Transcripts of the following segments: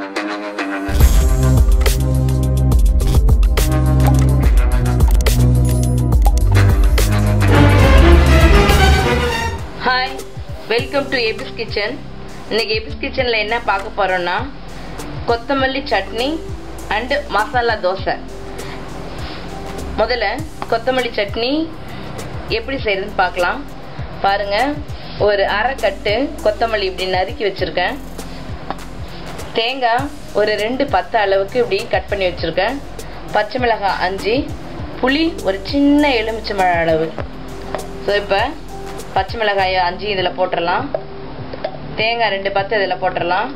hi welcome to எபிஸ் kitchen இன்னைக்கு எபிஸ் கிச்சனில் என்ன பார்க்க போகிறோன்னா கொத்தமல்லி சட்னி அண்டு மசாலா தோசை முதல்ல கொத்தமல்லி சட்னி எப்படி செய்யறதுன்னு பார்க்கலாம் பாருங்க ஒரு அரை கட்டு கொத்தமல்லி இப்படி நறுக்கி வச்சுருக்கேன் தேங்காய் ஒரு ரெண்டு பத்து அளவுக்கு இப்படி கட் பண்ணி வச்சுருக்கேன் பச்சை மிளகாய் அஞ்சு புளி ஒரு சின்ன எலுமிச்சம்பழம் அளவு ஸோ இப்போ பச்சை மிளகாய் அஞ்சு இதில் போட்டுடலாம் தேங்காய் ரெண்டு பத்து இதில் போட்டுடலாம்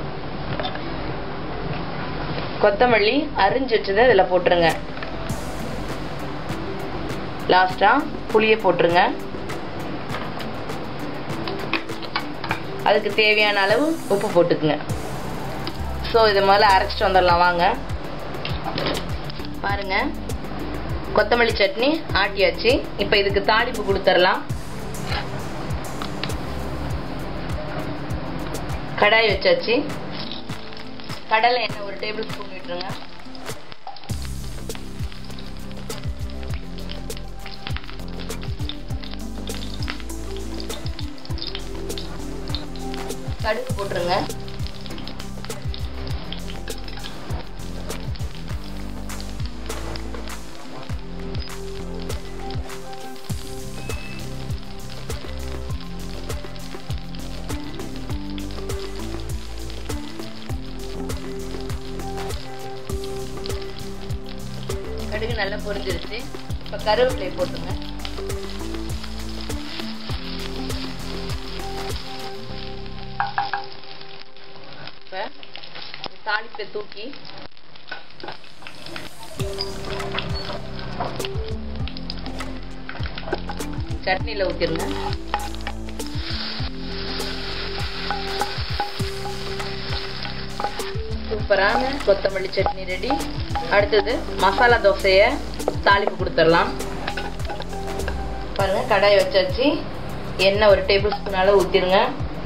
கொத்தமல்லி அரிஞ்சு வச்சதை இதில் போட்டுருங்க லாஸ்ட்டாக புளியை போட்டுருங்க அதுக்கு தேவையான அளவு உப்பு போட்டுக்குங்க ஸோ இது முதல்ல அரைச்சிட்டு வந்துடலாம் வாங்க பாருங்க கொத்தமல்லி சட்னி ஆட்டியாச்சு இப்போ இதுக்கு தாளிப்பு கொடுத்துடலாம் கடாய் வச்சாச்சு கடலை எண்ணெய் ஒரு டேபிள் ஸ்பூன் விட்டுருங்க கடுகு போட்டுருங்க கடுகு நல்லா பொரிஞ்சிருச்சு இப்போ கருவேப்பிலை போட்டுங்க இப்போ தாளிப்பை தூக்கி சட்னியில் ஊற்றிருங்க சூப்பரான கொத்தமல்லி சட்னி ரெடி அடுத்தது மசாலா தோசையை தாளிப்பு கொடுத்துடலாம் பாருங்க கடாயை வச்சாச்சு எண்ணெய் ஒரு டேபிள் ஸ்பூன் அளவு ஊற்றிருங்க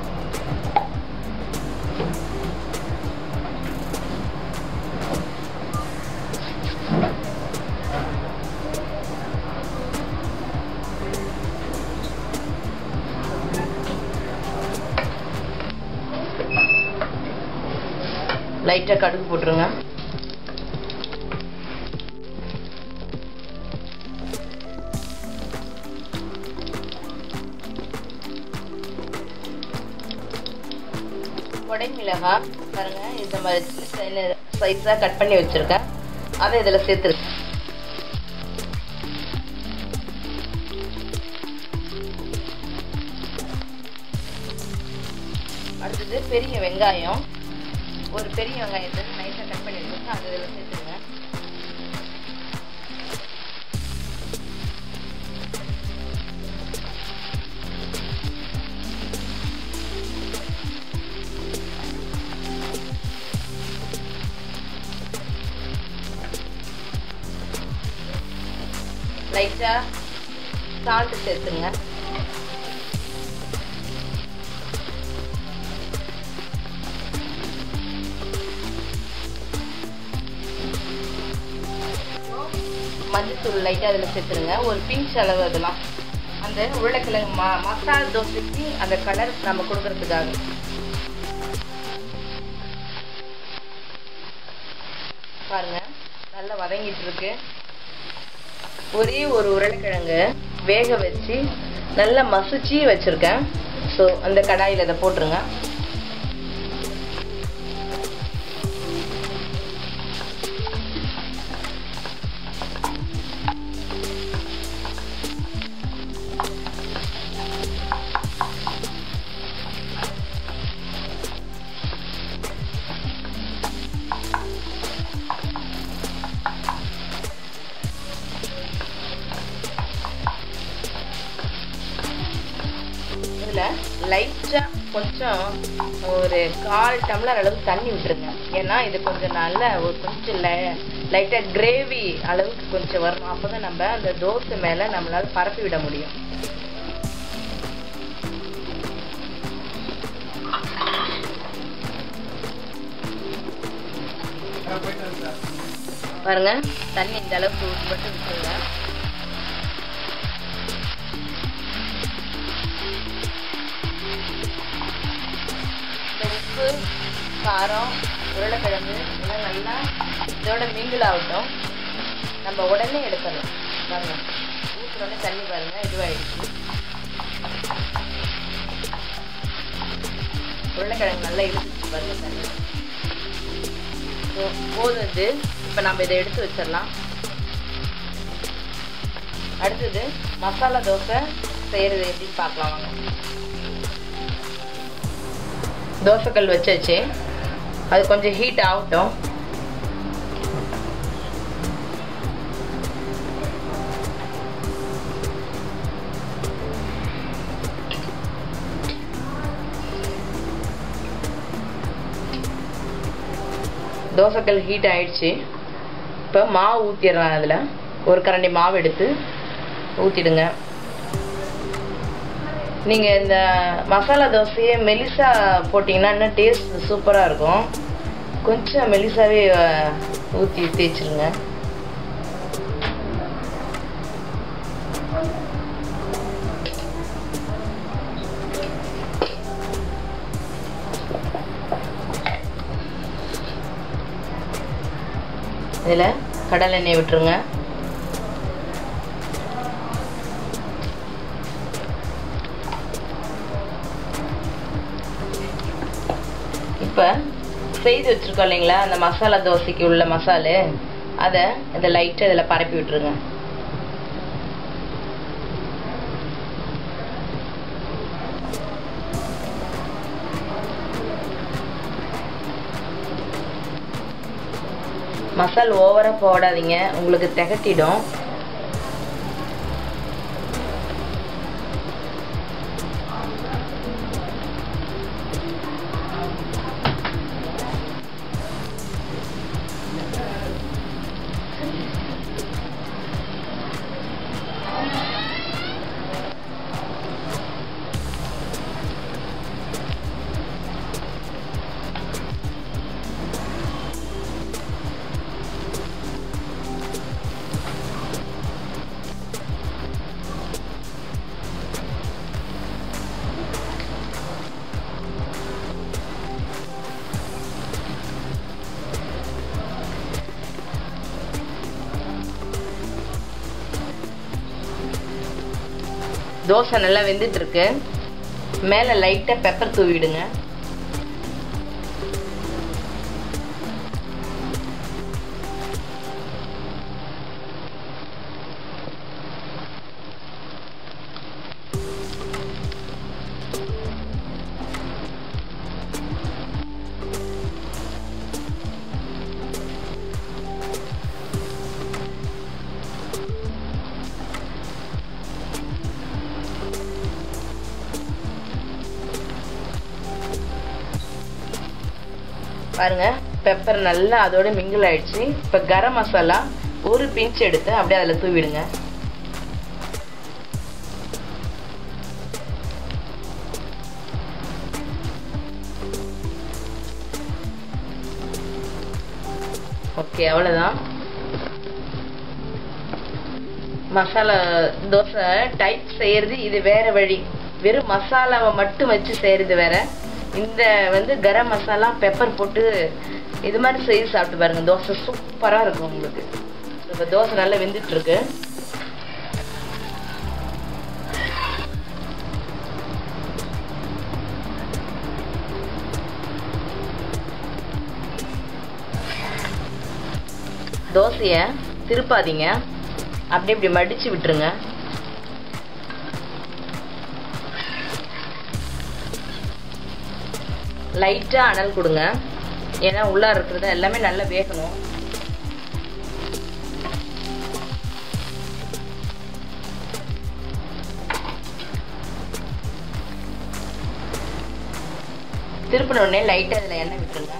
லைட்டாக கடுகு போட்டுருங்க கொடை மிளகாய் பாருங்க இந்த மாதிரி சின்ன சைஸாக கட் பண்ணி வச்சுருக்கேன் அதை இதில் சேர்த்துருக்கேன் அடுத்தது பெரிய வெங்காயம் ஒரு பெரிய வெங்காயத்தை நைஸாக கட் பண்ணி வச்சுருக்கேன் அதை இதில் சேர்த்துருங்க லைட்டாக சால்ட்டு சேர்த்துங்க மஞ்சத்தூள் லைட்டாக அதில் சேர்த்துருங்க ஒரு பிஞ்ச் அளவு அதெல்லாம் அந்த உருளைக்கிழங்கு ம மசால் தோசைக்கு அந்த கலர் நம்ம கொடுக்கறதுக்காக பாருங்க நல்லா வதங்கிட்டு இருக்கு ஒரே ஒரு உருளைக்கிழங்கு வேக வச்சு நல்லா மசிச்சு வச்சிருக்கேன் ஸோ அந்த கடாயில் இதை போட்டுருங்க இதில் லைட்டாக கொஞ்சம் ஒரு கால் டம்ளர் அளவு தண்ணி விட்டுருங்க ஏன்னா இது கொஞ்சம் நல்ல ஒரு கொஞ்சம் லைட்டாக கிரேவி அளவுக்கு கொஞ்சம் வரணும் அப்போ தான் நம்ம அந்த தோசை மேலே நம்மளால் பரப்பி விட முடியும் பாருங்க தண்ணி இந்த அளவுக்கு மட்டும் விட்டுருங்க இந்த உப்பு காரம் உருளைக்கிழங்கு இதெல்லாம் நல்லா இதோட மிங்கிள் ஆகட்டும் நம்ம உடனே எடுக்கணும் பாருங்க ஊற்றுறோடனே தண்ணி பாருங்க இதுவாயிடுச்சு உருளைக்கிழங்கு நல்லா இழுத்துச்சு பாருங்க தண்ணி போ- போதும் இது இப்போ நம்ம இதை எடுத்து வச்சிடலாம் அடுத்தது மசாலா தோசை செய்யறது எப்படின்னு பார்க்கலாம் வாங்க தோசைக்கல் வச்சாச்சு அது கொஞ்சம் ஹீட் ஆகட்டும் தோசைக்கல் ஹீட் ஆயிடுச்சு இப்போ மாவு ஊற்றிடலாம் அதில் ஒரு கரண்டி மாவு எடுத்து ஊற்றிடுங்க நீங்கள் இந்த மசாலா தோசையை மெலிசா போட்டிங்கன்னா இன்னும் டேஸ்ட் சூப்பராக இருக்கும் கொஞ்சம் மெலிசாவே ஊற்றி தேய்ச்சிருங்க இதில் கடலை எண்ணெய் விட்டுருங்க இப்போ செய்து வச்சுருக்கோம் இல்லைங்களா அந்த மசாலா தோசைக்கு உள்ள மசாலு அதை இதை லைட்டாக இதில் பரப்பி விட்டுருங்க மசால் ஓவராக போடாதீங்க உங்களுக்கு திகட்டிடும் தோசை நல்லா வெந்துட்டு இருக்கு மேலே லைட்டாக பெப்பர் தூவிடுங்க பாருங்க பெப்பர் நல்லா அதோட மிங்கிள் ஆயிடுச்சு இப்போ கரம் மசாலா ஒரு பிஞ்ச் எடுத்து அப்படியே அதில் தூவிடுங்க ஓகே அவ்வளோதான் மசாலா தோசை டைப் செய்யறது இது வேற வழி வெறும் மசாலாவை மட்டும் வச்சு செய்யறது வேற இந்த வந்து கரம் மசாலா பெப்பர் போட்டு இது மாதிரி செய்து சாப்பிட்டு பாருங்க தோசை சூப்பரா இருக்கும் உங்களுக்கு இப்போ தோசை நல்லா வெந்துட்டு இருக்கு தோசைய திருப்பாதீங்க அப்படி இப்படி மடிச்சு விட்டுருங்க லைட்டா அனல் கொடுங்க ஏன்னா உள்ளார இருக்கிறது எல்லாமே நல்லா வேகணும் திருப்பின உடனே லைட்டா இதுல எண்ணெய் விட்டுருங்க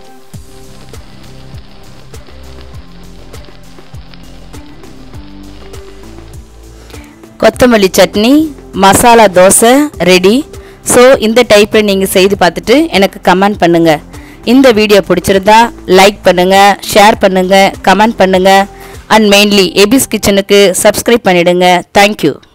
கொத்தமல்லி சட்னி மசாலா தோசை ரெடி ஸோ இந்த டைப்பை நீங்கள் செய்து பார்த்துட்டு எனக்கு கமெண்ட் பண்ணுங்கள் இந்த வீடியோ பிடிச்சிருந்தா லைக் பண்ணுங்க ஷேர் பண்ணுங்க கமெண்ட் பண்ணுங்க அண்ட் மெயின்லி எபிஸ் கிச்சனுக்கு சப்ஸ்கிரைப் பண்ணிடுங்க தேங்க்யூ